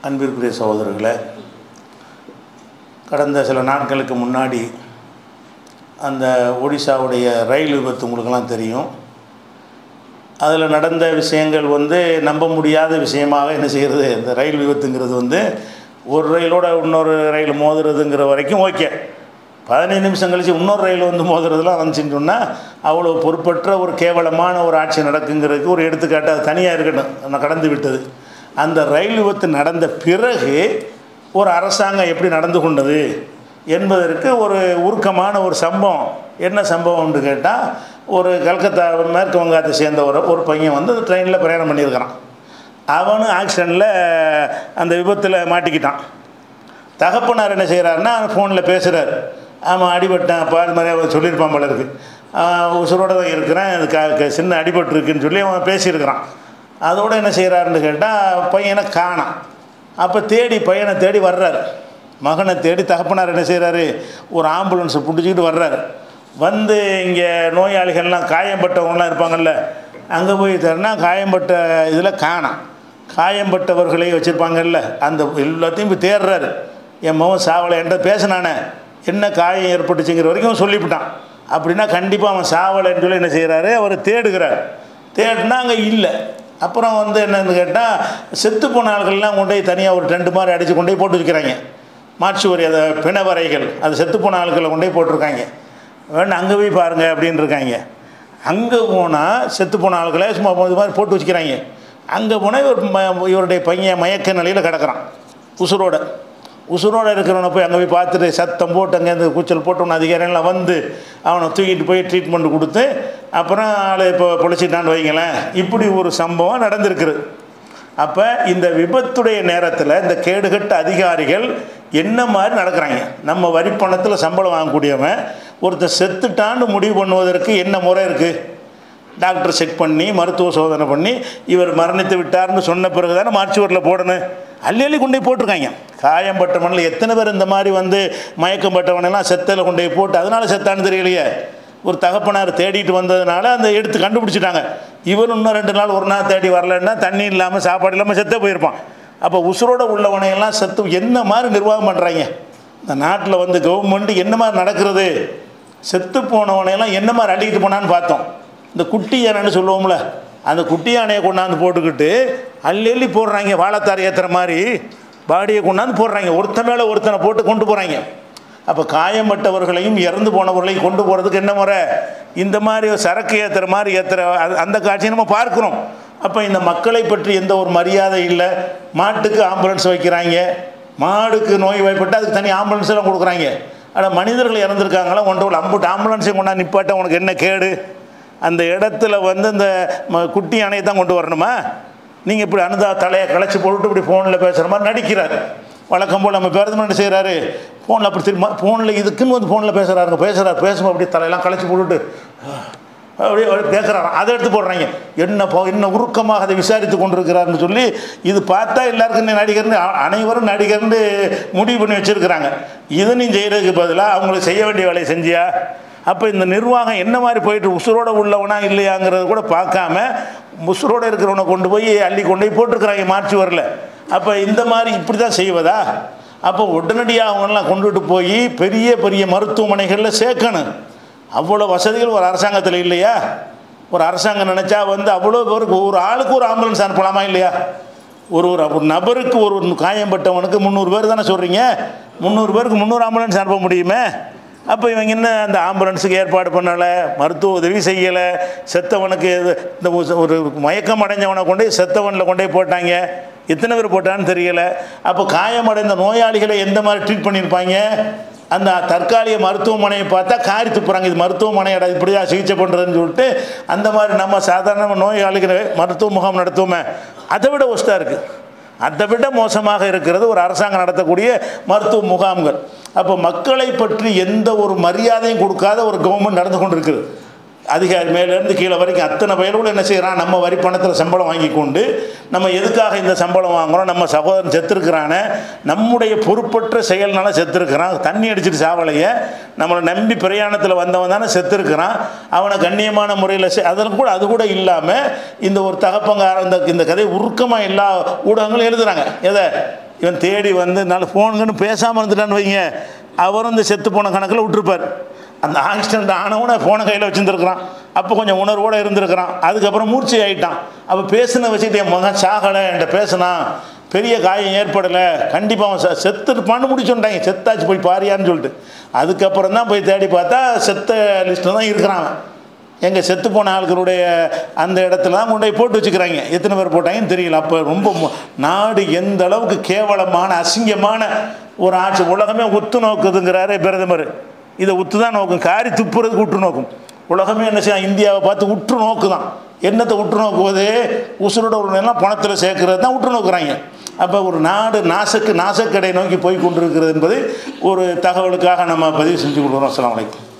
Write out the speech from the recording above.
அன்பிற்குரிய சகோதரர்களே கடந்த சில நாட்களுக்கு முன்னாடி அந்த ஒடிசாவுடைய ரயில் விபத்து உங்களுக்கெல்லாம் தெரியும் அதில் நடந்த விஷயங்கள் வந்து நம்ப முடியாத விஷயமாக என்ன செய்கிறது இந்த ரயில் விபத்துங்கிறது வந்து ஒரு ரயிலோட இன்னொரு ரயில் மோதுறதுங்கிற வரைக்கும் ஓகே பதினைந்து நிமிஷம் கழிச்சு இன்னொரு ரயில் வந்து மோதுறதுலாம் வந்துச்சுன்னு சொன்னால் அவ்வளோ பொறுப்பற்ற ஒரு கேவலமான ஒரு ஆட்சி நடக்குங்கிறதுக்கு ஒரு எடுத்துக்காட்டு அது தனியாக இருக்கட்டும் நான் கடந்து விட்டது அந்த ரயில் விபத்து நடந்த பிறகு ஒரு அரசாங்கம் எப்படி நடந்து கொண்டது என்பதற்கு ஒரு உருக்கமான ஒரு சம்பவம் என்ன சம்பவம்னு கேட்டால் ஒரு கல்கத்தா மேற்கு வங்காத்தை சேர்ந்த ஒரு ஒரு பையன் வந்து ட்ரெயினில் பிரயாணம் பண்ணியிருக்கிறான் அவனும் ஆக்சிடெண்ட்டில் அந்த விபத்தில் மாட்டிக்கிட்டான் தகப்பனார் என்ன செய்கிறாருன்னா ஃபோனில் பேசுகிறார் ஆமாம் அடிபட்டேன் அப்பா அது மாதிரி அவன் சொல்லியிருப்பான் போல இருக்கு ஆஹ் உசுரோட தான் இருக்கிறேன் அது க க- சின்ன அடிபட்டுருக்குன்னு சொல்லி அவன் பேசியிருக்கிறான் அதோடு என்ன செய்கிறாருன்னு கேட்டால் பையனை காணாம் அப்போ தேடி பையனை தேடி வர்றாரு மகனை தேடி தகப்பனார் என்ன செய்கிறாரு ஒரு ஆம்புலன்ஸை பிடிச்சிக்கிட்டு வர்றாரு வந்து இங்கே நோயாளிகள்லாம் காயம்பட்டவங்களாம் இருப்பாங்கல்ல அங்கே போய் தரனா காயம்பட்ட இதில் காணாம் காயம்பட்டவர்களை வச்சுருப்பாங்கல்ல அந்த எல்லாத்தையும் போய் தேடுறாரு என் மகன் சாவலை என்கிட்ட பேசினானே என்ன காயம் ஏற்பட்டுச்சுங்கிற வரைக்கும் அவன் சொல்லிவிட்டான் அப்படின்னா கண்டிப்பாக அவன் சாவலைன்னு சொல்லி என்ன செய்கிறாரு அவர் தேடுகிறார் தேடினா அங்கே இல்லை அப்புறம் வந்து என்னன்னு கேட்டால் செத்து போன ஆள்கள்லாம் கொண்டு போய் தனியாக ஒரு டென்ட் மாதிரி அடித்து கொண்டு போய் போட்டு வைக்கிறாங்க மாற்றுவரி அதை பிணவரைகள் அது செத்து போன ஆட்களை கொண்டு போய் போட்டிருக்காங்க வேணும் அங்கே போய் பாருங்க அப்படின்னு இருக்காங்க அங்கே போனால் செத்து போன ஆட்களை சும்மா இது மாதிரி போட்டு வச்சுக்கிறாங்க அங்கே போனால் இவர் ம- இவருடைய பையன் மயக்க நிலையில் கிடக்குறான் உசுரோட உசுரோட இருக்கிறவனை போய் அங்கே போய் பார்த்துட்டு சத்தம் போட்டு அங்கேருந்து கூச்சல் போட்டு ஒன்று அதிகாரிகள்லாம் வந்து அவனை தூக்கிட்டு போய் ட்ரீட்மெண்ட் கொடுத்து அப்புறம் ஆள் இப்போ பொழைச்சிட்டான்னு வைங்களேன் இப்படி ஒரு சம்பவம் நடந்திருக்குது அப்போ இந்த விபத்துடைய நேரத்தில் இந்த கேடுகட்ட அதிகாரிகள் என்ன மாதிரி நடக்கிறாங்க நம்ம வரி பணத்தில் சம்பளம் வாங்கக்கூடியவன் ஒருத்தர் செத்துட்டான்னு முடிவு பண்ணுவதற்கு என்ன முறை இருக்குது டாக்டர் செக் பண்ணி மருத்துவ சோதனை பண்ணி இவர் மரணித்து விட்டார்னு சொன்ன பிறகு தானே மார்ச்சுவரில் போடணும் அள்ளி அள்ளி கொண்டு போய் போட்டிருக்காங்க காயம்பட்டவனில் எத்தனை பேர் இந்த மாதிரி வந்து மயக்கம் பட்டவனெல்லாம் செத்தில் கொண்டு போய் போட்டு அதனால செத்தான்னு தெரியலையே ஒரு தகப்பனார் தேடிட்டு வந்ததுனால அந்த எடுத்து கண்டுபிடிச்சிட்டாங்க இவன் இன்னும் ரெண்டு நாள் ஒரு நாள் தேடி வரலன்னா தண்ணி இல்லாமல் சாப்பாடு இல்லாமல் செத்தே போயிருப்பான் அப்போ உசுரோட உள்ளவனையெல்லாம் செத்து என்ன மாதிரி நிர்வாகம் பண்ணுறாங்க இந்த நாட்டில் வந்து கவர்மெண்ட் என்ன மாதிரி நடக்கிறது செத்து போனவனையெல்லாம் என்ன மாதிரி அள்ளிக்கிட்டு போனான்னு பார்த்தோம் இந்த குட்டி யானைன்னு சொல்லுவோம்ல அந்த குட்டி யானையை கொண்டாந்து போட்டுக்கிட்டு அள்ளி அள்ளி போடுறாங்க வாழைத்தார் ஏற்றுற மாதிரி பாடியை கொண்டாந்து போடுறாங்க ஒருத்தன் மேலே ஒருத்தனை போட்டு கொண்டு போகிறாங்க அப்போ காயம்பட்டவர்களையும் இறந்து போனவர்களையும் கொண்டு போகிறதுக்கு என்ன முறை இந்த மாதிரி ஒரு சரக்கு ஏற்றுற மாதிரி ஏற்றுற அந்த காட்சியை நம்ம பார்க்குறோம் அப்போ இந்த மக்களை பற்றி எந்த ஒரு மரியாதை இல்லை மாட்டுக்கு ஆம்புலன்ஸ் வைக்கிறாங்க மாடுக்கு நோய் வாய்ப்பட்டு அதுக்கு தனி ஆம்புலன்ஸ் எல்லாம் கொடுக்குறாங்க ஆனால் மனிதர்கள் இறந்துருக்காங்களா ஒன்று ஒரு அம்புட்டு ஆம்புலன்ஸையும் கொண்டாந்து நிப்பாட்ட உனக்கு என்ன கேடு அந்த இடத்துல வந்து இந்த ம- குட்டி யானையை தான் கொண்டு வரணுமா நீங்கள் இப்படி அனுதா தலையை களைச்சி போட்டு இப்படி ஃபோனில் பேசுகிற மாதிரி நடிக்கிறார் வழக்கம் போல் நம்ம பேரது என்ன செய்கிறாரு ஃபோனில் அப்படி திரும்ப ஃபோனில் இதுக்குன்னு வந்து ஃபோனில் பேசுகிறாருங்க பேசுகிறார் பேசும்போது அப்படி தலையெல்லாம் களைச்சி போட்டுட்டு அப்படியே அப்படியே பேசுகிறாராம் அதை எடுத்து போடுறாங்க என்ன போ என்ன உருக்கமாக அதை விசாரித்து கொண்டிருக்கிறாருன்னு சொல்லி இது பார்த்தா எல்லாருக்கும் நீ நடிகர்னு அ- அனைவரும் நடிகர்னு முடிவு பண்ணி வச்சுருக்கிறாங்க இது நீ செய்கிறதுக்கு பதிலாக அவங்களுக்கு செய்ய வேண்டிய வேலையை செஞ்சியா அப்போ இந்த நிர்வாகம் என்ன மாதிரி போயிட்டு உசுரோட உள்ளவனா இல்லையாங்கிறது கூட பார்க்காம உசுரோட இருக்கிறவனை கொண்டு போய் அள்ளி கொண்டு போய் போட்டிருக்கிறாங்க மாற்றி வரல அப்போ இந்த மாதிரி இப்படி தான் செய்வதா அப்போ உடனடியாக அவங்கெல்லாம் கொண்டுட்டு போய் பெரிய பெரிய மருத்துவமனைகளில் சேர்க்கணும் அவ்வளோ வசதிகள் ஒரு அரசாங்கத்தில் இல்லையா ஒரு அரசாங்கம் நினச்சா வந்து அவ்வளோ பேருக்கு ஒரு ஆளுக்கு ஒரு ஆம்புலன்ஸ் அனுப்பலாமா இல்லையா ஒரு ஒரு ஒரு நபருக்கு ஒரு ஒரு காயம்பட்டவனுக்கு முந்நூறு பேர் தானே சொல்கிறீங்க முந்நூறு பேருக்கு முந்நூறு ஆம்புலன்ஸ் அனுப்ப முடியுமே அப்போ இவங்க என்ன அந்த ஆம்புலன்ஸுக்கு ஏற்பாடு பண்ணலை மருத்துவ உதவி செய்யலை செத்தவனுக்கு இது- இந்த ஒரு- ஒரு மயக்கம் அடைஞ்சவனை கொண்டு போய் செத்தவனில் கொண்டு போய் போட்டாங்க எத்தனை பேர் போட்டான்னு தெரியல அப்போ காயமடைந்த நோயாளிகளை எந்த மாதிரி ட்ரீட் பண்ணியிருப்பாங்க அந்த தற்காலிக மருத்துவமனையை பார்த்தா காரி துப்புறாங்க இது மருத்துவமனை இடம் இப்படியா சிகிச்சை பண்ணுறதுன்னு சொல்லிட்டு அந்த மாதிரி நம்ம சாதாரண நோயாளிகளை மருத்துவ முகாம் நடத்துவோமே அதை விட ஒஸ்ட்டாக இருக்குது அதை விட மோசமாக இருக்கிறது ஒரு அரசாங்கம் நடத்தக்கூடிய மருத்துவ முகாம்கள் அப்போ மக்களை பற்றி எந்த ஒரு மரியாதையும் கொடுக்காத ஒரு கவர்மெண்ட் நடந்து கொண்டிருக்குது அதிகாரி மேலேருந்து கீழே வரைக்கும் அத்தனை பேரோடு என்ன செய்கிறான் நம்ம வரி பணத்தில் சம்பளம் வாங்கி கொண்டு நம்ம எதுக்காக இந்த சம்பளம் வாங்குறோம் நம்ம சகோதரன் செத்துருக்கிறானே நம்முடைய பொறுப்பற்ற செயல்னால செத்துருக்கிறான் தண்ணி அடிச்சிட்டு சாவலைய நம்மளை நம்பி பிரயாணத்தில் வந்தவன் தானே செத்துருக்கிறான் அவனை கண்ணியமான முறையில் அதில் கூட அது கூட இல்லாமல் இந்த ஒரு தகப்பங்கார இந்த இந்த கதை உருக்கமாக எல்லா ஊடகங்களும் எழுதுறாங்க எதை இவன் தேடி வந்து நல்ல ஃபோனுங்கன்னு பேசாமல் இருந்துட்டான்னு வைங்க அவரும் இந்த செத்து போன கணக்கில் விட்டுருப்பார் அந்த ஆக்சிடென்ட் ஆனவனை ஃபோனை கையில் வச்சுருந்துருக்கிறான் அப்போ கொஞ்சம் உணர்வோடு இருந்திருக்கிறான் அதுக்கப்புறம் மூர்ச்சி ஆகிட்டான் அப்போ பேசுன வச்சுட்டு என் மகன் சாகலை என்கிட்ட பேசினான் பெரிய காயம் ஏற்படலை கண்டிப்பாக அவன் செ- செத்துருப்பான்னு முடிச்சுட்டாங்க செத்தாச்சு போய் பாரியான்னு சொல்லிட்டு அதுக்கப்புறம் தான் போய் தேடி பார்த்தா செத்த லிஸ்ட்டில் தான் இருக்கிறான் அவன். எங்க செத்து போன ஆட்களுடைய அந்த இடத்துல தான் கொண்டு போய் போட்டு வச்சுக்கிறாங்க எத்தனை பேர் போட்டாங்கன்னு தெரியல அப்போ ரொம்ப மு- நாடு எந்த அளவுக்கு கேவலமான அசிங்கமான ஒரு ஆட்சி உலகமே உத்து நோக்குதுங்கிறாரு பிரதமர் இதை உத்து தான் நோக்கும் காரி துப்புறதுக்கு உற்று நோக்கும் உலகமே என்ன செய்யும் இந்தியாவை பார்த்து உற்று நோக்குதான் என்னத்தை உற்று நோக்குவது உசுரோட ஒரு எல்லாம் பணத்தில் சேர்க்கறது தான் உற்று நோக்குறாங்க அப்போ ஒரு நாடு நாசக்கு நாசக்கடை நோக்கி போய் கொண்டிருக்கிறது என்பது ஒரு தகவலுக்காக நம்ம பதிவு செஞ்சு கொடுக்குறோம் அஸ்ஸலாமு அலைக்கும்